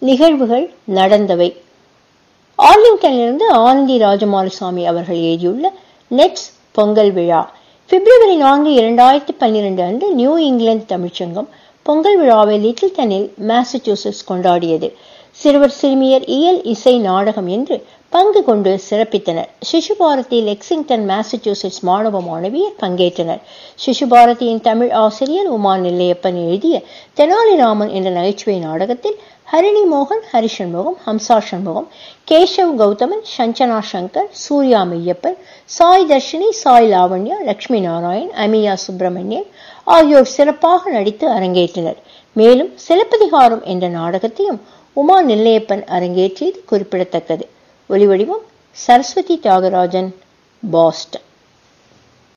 நிகழ்வுகள் நடந்தவை ஆர்லிங்டனிலிருந்து ஆனந்தி ராஜமாலுசாமி அவர்கள் எழுதியுள்ள நெட்ஸ் பொங்கல் விழா பிப்ரவரி நான்கு இரண்டாயிரத்தி பன்னிரண்டு அன்று நியூ இங்கிலாந்து தமிழ்ச்சங்கம் பொங்கல் விழாவை லிட்டில் டனில் மாசச்சூசெட்ஸ் கொண்டாடியது சிறுவர் சிறுமியர் இயல் இசை நாடகம் என்று பங்கு கொண்டு சிறப்பித்தனர் சிசு பாரதி லெக்சிங்டன் மாசச்சூசெட்ஸ் மாணவ மாணவியர் பங்கேற்றனர் சிசு பாரதியின் தமிழ் ஆசிரியர் உமா நெல்லையப்பன் எழுதிய தெனாலிராமன் என்ற நகைச்சுவை நாடகத்தில் ஹரிணி மோகன் ஹரிஷண்முகம் ஹம்சா சண்முகம் கேசவ் கௌதமன் சஞ்சனா சங்கர் சூர்யா மெய்யப்பன் சாய் தர்ஷினி சாய் லாவண்யா லட்சுமி நாராயண் அமியா சுப்பிரமணியன் ஆகியோர் சிறப்பாக நடித்து அரங்கேற்றினர் மேலும் சிலப்பதிகாரம் என்ற நாடகத்தையும் உமா நெல்லையப்பன் அரங்கேற்றியது குறிப்பிடத்தக்கது ஒலிவடிவம் சரஸ்வதி தியாகராஜன் பாஸ்டன்